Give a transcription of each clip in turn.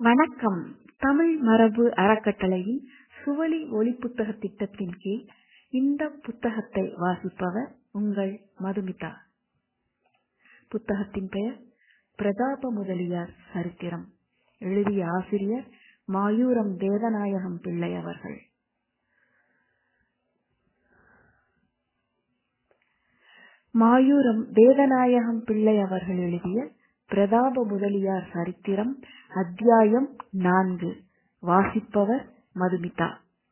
வணக்கம் தமிழ் மரபு அறக்கட்டளையின் சுவழி ஒலிப்புத்தக திட்டத்தின் கீழ் இந்த புத்தகத்தை வாசிப்பவர் உங்கள் மதுமிதா புத்தகத்தின் பெயர் பிரதாப முதலியார் சரித்திரம் எழுதிய ஆசிரியர் மாயூரம் வேதநாயகம் பிள்ளை அவர்கள் மாயூரம் வேதநாயகம் பிள்ளை அவர்கள் எழுதிய பிரதாப முதலியார் சரித்திரம் அத்தியாயம் நான்கு வாசிப்பவர் மதுமிதா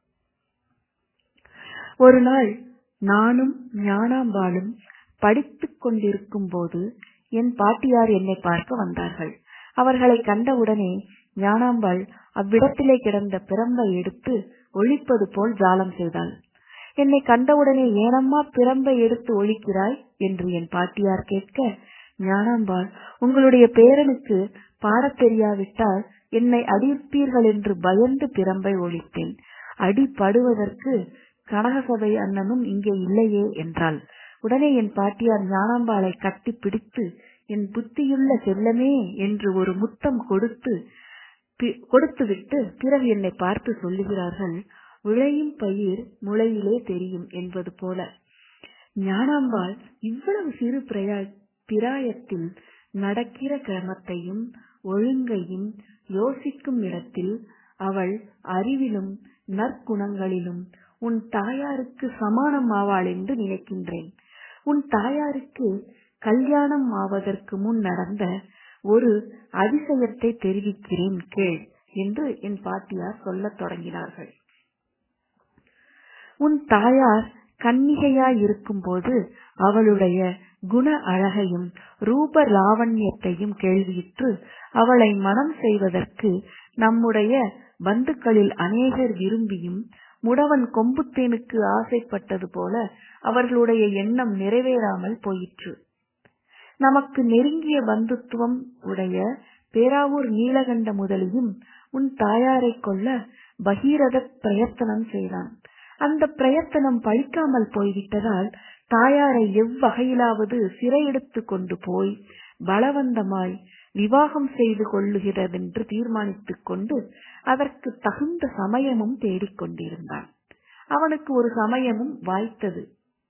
ஒரு நாள் நானும் ஞானாம்பாளும் படித்துக் கொண்டிருக்கும் போது என் பாட்டியார் என்னை பார்க்க வந்தார்கள் அவர்களை கண்டவுடனே ஞானாம்பாள் அவ்விடத்திலே கிடந்த பிரம்பை எடுத்து ஒழிப்பது போல் ஜாலம் செய்தாள் என்னை கண்டவுடனே ஏனம்மா பிரம்பை எடுத்து ஒழிக்கிறாய் என்று என் பாட்டியார் கேட்க ஞானாம்பாள் உங்களுடைய பேரனுக்கு பாடத் தெரியாவிட்டால் என்னை அடிப்பீர்கள் என்று பயந்து பிரம்பை ஒழித்தேன் அடி படுவதற்கு கனகசபை அண்ணனும் இங்கே இல்லையே என்றாள் உடனே என் பாட்டியார் ஞானாம்பாளை கட்டி பிடித்து என் புத்தியுள்ள செல்லமே என்று ஒரு முத்தம் கொடுத்து கொடுத்துவிட்டு பிறகு என்னை பார்த்து சொல்லுகிறார்கள் விளையும் பயிர் முளையிலே தெரியும் என்பது போல ஞானாம்பாள் இவ்வளவு சிறு பிரயா பிராயத்தில் நடக்கிற கிரமத்தையும் ஒழுங்கையும் யோசிக்கும் இடத்தில் அவள் அறிவிலும் நற்குணங்களிலும் உன் தாயாருக்கு சமானம் ஆவாள் என்று நினைக்கின்றேன் உன் தாயாருக்கு கல்யாணம் ஆவதற்கு முன் நடந்த ஒரு அதிசயத்தை தெரிவிக்கிறேன் கேள் என்று என் பாட்டியார் சொல்லத் தொடங்கினார்கள் உன் தாயார் கன்னிகையாய் இருக்கும்போது அவளுடைய குண அழகையும் ரூப லாவண்யத்தையும் கேள்வியுற்று அவளை மனம் செய்வதற்கு நம்முடைய பந்துக்களில் அநேகர் விரும்பியும் முடவன் கொம்புத்தேனுக்கு ஆசைப்பட்டது போல அவர்களுடைய எண்ணம் நிறைவேறாமல் போயிற்று நமக்கு நெருங்கிய பந்துத்துவம் உடைய பேராவூர் நீலகண்ட முதலியும் உன் தாயாரை கொள்ள பகீரத பிரயத்தனம் செய்தான் அந்த பிரயத்தனம் பழிக்காமல் போய்விட்டதால் தாயாரை எவ்வகையிலாவது சிறையெடுத்து கொண்டு போய் பலவந்தமாய் விவாகம் செய்து கொள்ளுகிறதென்று தீர்மானித்துக் கொண்டு அதற்கு தகுந்த சமயமும் தேடிக்கொண்டிருந்தான் அவனுக்கு ஒரு சமயமும் வாய்த்தது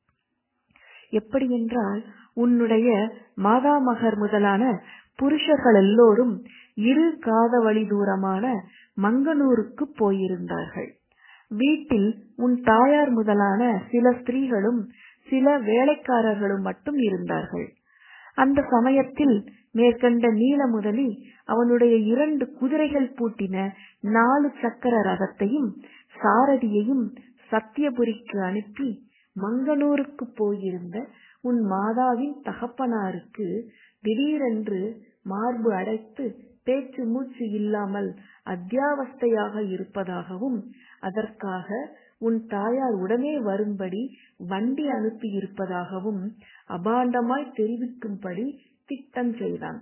எப்படி என்றால் உன்னுடைய மாதாமகர் முதலான புருஷர்கள் எல்லோரும் இரு காதவழி தூரமான மங்கனூருக்கு போயிருந்தார்கள் வீட்டில் உன் தாயார் முதலான சில ஸ்திரீகளும் சில வேலைக்காரர்களும் மட்டும் இருந்தார்கள் அந்த சமயத்தில் மேற்கண்ட நீல முதலி அவனுடைய இரண்டு குதிரைகள் பூட்டின நாலு சக்கர ரதத்தையும் சாரதியையும் சத்தியபுரிக்கு அனுப்பி மங்கனூருக்கு போயிருந்த உன் மாதாவின் தகப்பனாருக்கு திடீரென்று மார்பு அடைத்து பேச்சு மூச்சு இல்லாமல் அத்தியாவஸ்தையாக இருப்பதாகவும் அதற்காக உன் தாயார் உடனே வரும்படி வண்டி அனுப்பி இருப்பதாகவும் அபாண்டமாய் தெரிவிக்கும்படி திட்டம் செய்தான்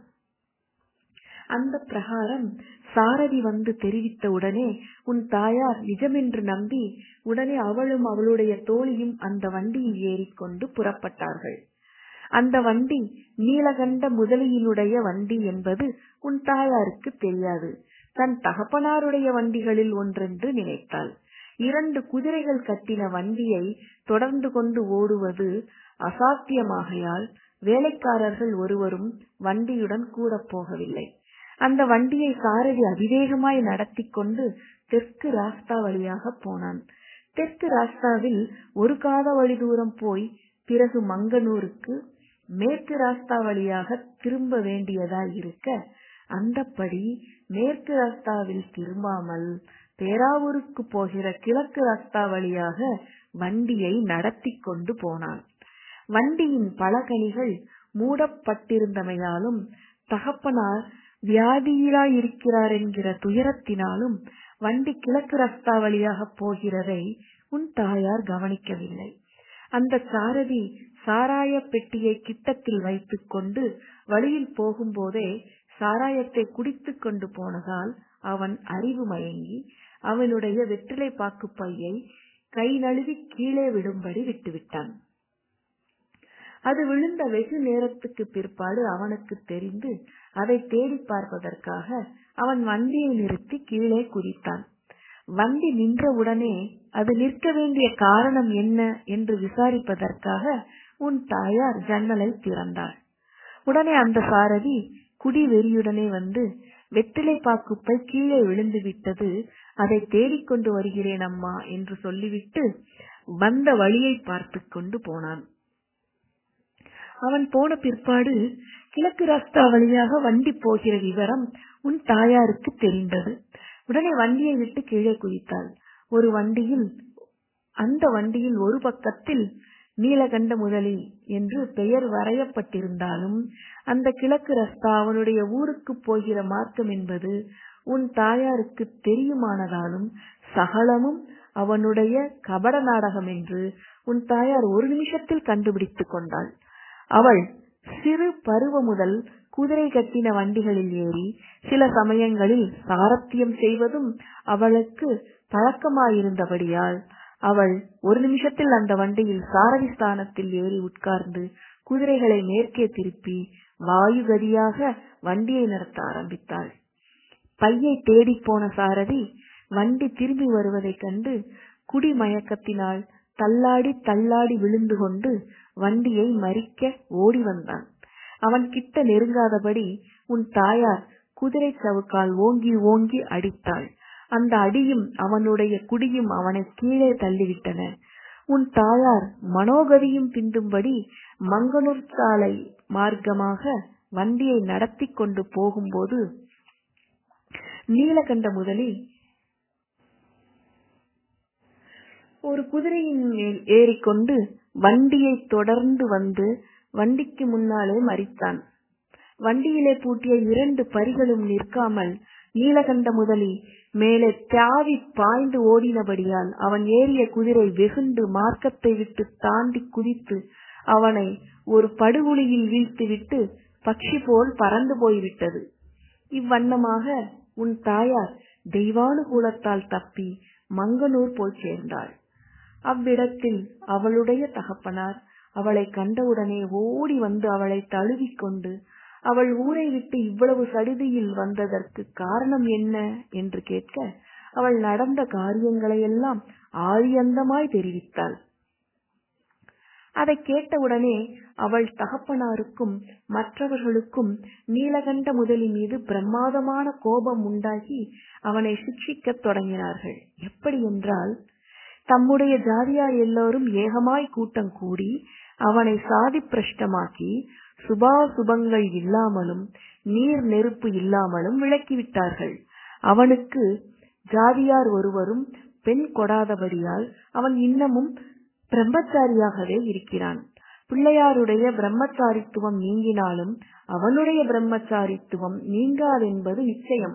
அந்த பிரகாரம் சாரதி வந்து தெரிவித்த உடனே உன் தாயார் நிஜமென்று நம்பி உடனே அவளும் அவளுடைய தோழியும் அந்த வண்டியில் ஏறிக்கொண்டு புறப்பட்டார்கள் அந்த வண்டி நீலகண்ட முதலியினுடைய வண்டி என்பது உன் தாயாருக்கு தெரியாது தன் தகப்பனாருடைய வண்டிகளில் ஒன்றென்று நினைத்தாள் இரண்டு குதிரைகள் கட்டின வண்டியை தொடர்ந்து கொண்டு ஓடுவது அசாத்தியமாகையால் வேலைக்காரர்கள் ஒருவரும் வண்டியுடன் கூட போகவில்லை அந்த வண்டியை சாரதி அதிவேகமாய் நடத்தி கொண்டு தெற்கு ராஸ்தா வழியாக போனான் தெற்கு ராஸ்தாவில் ஒரு காத வழி தூரம் போய் பிறகு மங்கனூருக்கு மேற்கு ராஸ்தா வழியாக திரும்ப வேண்டியதாய் இருக்க அந்தப்படி மேற்கு ராஸ்தாவில் திரும்பாமல் பேராவூருக்கு போகிற கிழக்கு ராஸ்தா வழியாக வண்டியை நடத்தி கொண்டு போனான் வண்டியின் பலகணிகள் மூடப்பட்டிருந்தமையாலும் தகப்பனார் வியாதியிலாயிருக்கிறார் என்கிற துயரத்தினாலும் வண்டி கிழக்கு ரஸ்தா வழியாக போகிறதை உன் தாயார் கவனிக்கவில்லை அந்த சாரதி சாராய பெட்டியை கிட்டத்தில் வைத்துக் கொண்டு வழியில் போகும்போதே சாராயத்தை குடித்துக் கொண்டு போனதால் அவன் அறிவு மயங்கி அவனுடைய வெற்றிலை பாக்கு பையை கை நழுவி கீழே விடும்படி விட்டுவிட்டான் அது விழுந்த வெகு நேரத்துக்கு பிற்பாடு அவனுக்கு தெரிந்து அதை தேடி பார்ப்பதற்காக அவன் வண்டியை நிறுத்தி கீழே குதித்தான் வண்டி நின்றவுடனே அது நிற்க வேண்டிய காரணம் என்ன என்று விசாரிப்பதற்காக உன் தாயார் ஜன்னலை திறந்தாள் உடனே அந்த சாரதி குடி வெறியுடனே வந்து வெற்றிலை பாக்குப்பை கீழே விழுந்து விட்டது அதை தேடிக்கொண்டு வருகிறேன் அம்மா என்று சொல்லிவிட்டு வந்த வழியை பார்த்து கொண்டு போனான் அவன் போன பிற்பாடு கிழக்கு ராஸ்தா வழியாக வண்டி போகிற விவரம் உன் தாயாருக்கு தெரிந்தது உடனே வண்டியை விட்டு கீழே குதித்தாள் ஒரு வண்டியில் அந்த வண்டியில் ஒரு பக்கத்தில் நீலகண்ட முதலி என்று பெயர் வரையப்பட்டிருந்தாலும் அந்த கிழக்கு ரஸ்தா அவனுடைய ஊருக்கு போகிற மார்க்கம் என்பது உன் தாயாருக்கு தெரியுமானதாலும் சகலமும் அவனுடைய கபட நாடகம் என்று உன் தாயார் ஒரு நிமிஷத்தில் கண்டுபிடித்துக் கொண்டாள் அவள் சிறு பருவ முதல் குதிரை கட்டின வண்டிகளில் ஏறி சில சமயங்களில் சாரத்தியம் செய்வதும் அவளுக்கு பழக்கமாயிருந்தபடியால் அவள் ஒரு நிமிஷத்தில் அந்த வண்டியில் சாரதி ஸ்தானத்தில் ஏறி உட்கார்ந்து குதிரைகளை மேற்கே திருப்பி வாயு கதியாக வண்டியை நடத்த ஆரம்பித்தாள் பையை தேடி போன சாரதி வண்டி திரும்பி வருவதைக் கண்டு குடி மயக்கத்தினால் தள்ளாடி தள்ளாடி விழுந்து கொண்டு வண்டியை மறிக்க ஓடி வந்தான் அவன் கிட்ட நெருங்காதபடி உன் தாயார் குதிரை சவுக்கால் ஓங்கி ஓங்கி அடித்தாள் அந்த அடியும் அவனுடைய குடியும் அவனை கீழே தள்ளிவிட்டன உன் தாயார் மனோகதியும் பிந்தும்படி மங்கனூர் சாலை மார்க்கமாக வண்டியை நடத்தி கொண்டு போகும்போது நீலகண்ட முதலி ஒரு குதிரையின் மேல் ஏறிக்கொண்டு வண்டியை தொடர்ந்து வந்து வண்டிக்கு முன்னாலே மறித்தான் வண்டியிலே பூட்டிய இரண்டு பரிகளும் நிற்காமல் நீலகண்ட முதலி மேலே தாவி பாய்ந்து ஓடினபடியால் அவன் ஏறிய குதிரை வெகுண்டு மார்க்கத்தை விட்டு தாண்டி குதித்து அவனை ஒரு படுகுழியில் வீழ்த்திவிட்டு பட்சி போல் பறந்து போய்விட்டது இவ்வண்ணமாக உன் தாயார் தெய்வானுகூலத்தால் தப்பி மங்கனூர் போய் சேர்ந்தாள் அவ்விடத்தில் அவளுடைய தகப்பனார் அவளை கண்டவுடனே ஓடி வந்து அவளை தழுவிக்கொண்டு அவள் ஊரை விட்டு இவ்வளவு சடுதியில் வந்ததற்கு காரணம் என்ன என்று கேட்க அவள் நடந்த காரியங்களையெல்லாம் ஆழியந்தமாய் தெரிவித்தாள் அதை கேட்டவுடனே அவள் தகப்பனாருக்கும் மற்றவர்களுக்கும் நீலகண்ட முதலி மீது பிரமாதமான கோபம் உண்டாகி அவனை சிக்ஷிக்கத் தொடங்கினார்கள் எப்படி என்றால் தம்முடைய ஜாதியார் எல்லோரும் ஏகமாய் கூட்டம் கூடி அவனை சாதி பிரஷ்டமாக்கி சுபாசுபங்கள் இல்லாமலும் நீர் நெருப்பு இல்லாமலும் விளக்கிவிட்டார்கள் அவனுக்கு ஜாதியார் ஒருவரும் பெண் கொடாதபடியால் அவன் இன்னமும் பிரம்மச்சாரியாகவே இருக்கிறான் பிள்ளையாருடைய பிரம்மச்சாரித்துவம் நீங்கினாலும் அவனுடைய பிரம்மச்சாரித்துவம் நீங்காதென்பது நிச்சயம்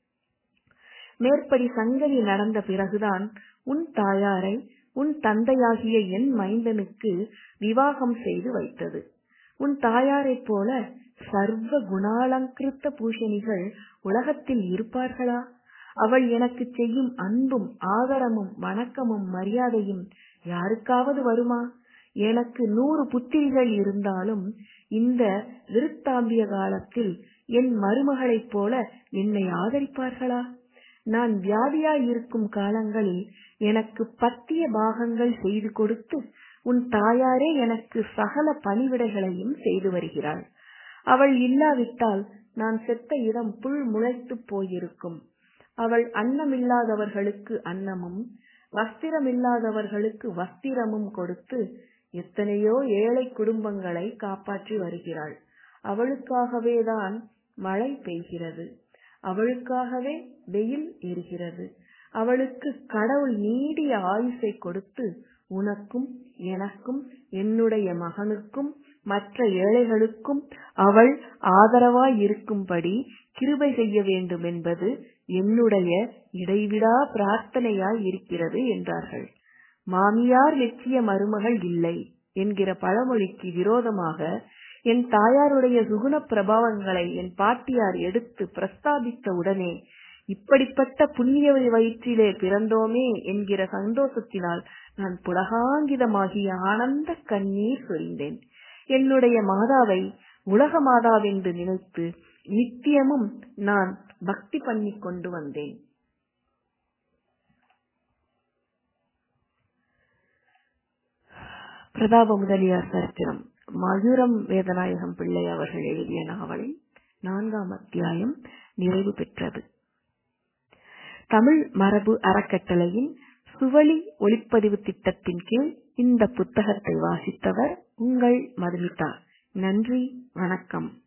மேற்படி சங்கதி நடந்த பிறகுதான் உன் தாயாரை உன் தந்தையாகிய என் மைந்தனுக்கு விவாகம் செய்து வைத்தது உன் தாயாரைப் போல சர்வ குணாலங்கிருத்த பூஷணிகள் உலகத்தில் இருப்பார்களா அவள் எனக்கு செய்யும் அன்பும் ஆதரமும் வணக்கமும் மரியாதையும் யாருக்காவது வருமா எனக்கு நூறு புத்திரிகள் இருந்தாலும் இந்த விருத்தாம்பிய காலத்தில் என் மருமகளைப் போல என்னை ஆதரிப்பார்களா நான் வியாதியாய் இருக்கும் காலங்களில் எனக்கு பத்திய பாகங்கள் செய்து கொடுத்து உன் தாயாரே எனக்கு சகல பணிவிடைகளையும் செய்து வருகிறாள் அவள் இல்லாவிட்டால் நான் செத்த இடம் புல் முளைத்து போயிருக்கும் அவள் அன்னமில்லாதவர்களுக்கு அன்னமும் வஸ்திரமில்லாதவர்களுக்கு வஸ்திரமும் கொடுத்து எத்தனையோ ஏழை குடும்பங்களை காப்பாற்றி வருகிறாள் அவளுக்காகவேதான் மழை பெய்கிறது அவளுக்காகவே வெயில் எரிகிறது அவளுக்கு கடவுள் நீடிய ஆயுசை கொடுத்து உனக்கும் எனக்கும் என்னுடைய மகனுக்கும் மற்ற ஏழைகளுக்கும் அவள் ஆதரவாய் இருக்கும்படி கிருபை செய்ய வேண்டும் என்பது என்னுடைய இடைவிடா பிரார்த்தனையாய் இருக்கிறது என்றார்கள் மாமியார் வெற்றிய மருமகள் இல்லை என்கிற பழமொழிக்கு விரோதமாக என் தாயாருடைய சுகுண பிரபாவங்களை என் பாட்டியார் எடுத்து பிரஸ்தாபித்த உடனே இப்படிப்பட்ட புண்ணிய வயிற்றிலே பிறந்தோமே என்கிற சந்தோஷத்தினால் நான் புலகாங்கிதமாகிய ஆனந்த கண்ணீர் சொரிந்தேன் என்னுடைய மாதாவை உலக மாதாவென்று நினைத்து நித்தியமும் நான் பக்தி பண்ணிக் கொண்டு வந்தேன் பிரதாப முதலியார் சரித்திரம் மதுரம் வேதநாயகம் பிள்ளை அவர்கள் எழுதிய நாவலின் நான்காம் அத்தியாயம் நிறைவு பெற்றது தமிழ் மரபு அறக்கட்டளையின் சுவழி ஒளிப்பதிவு திட்டத்தின் கீழ் இந்த புத்தகத்தை வாசித்தவர் உங்கள் மதுமிதா நன்றி வணக்கம்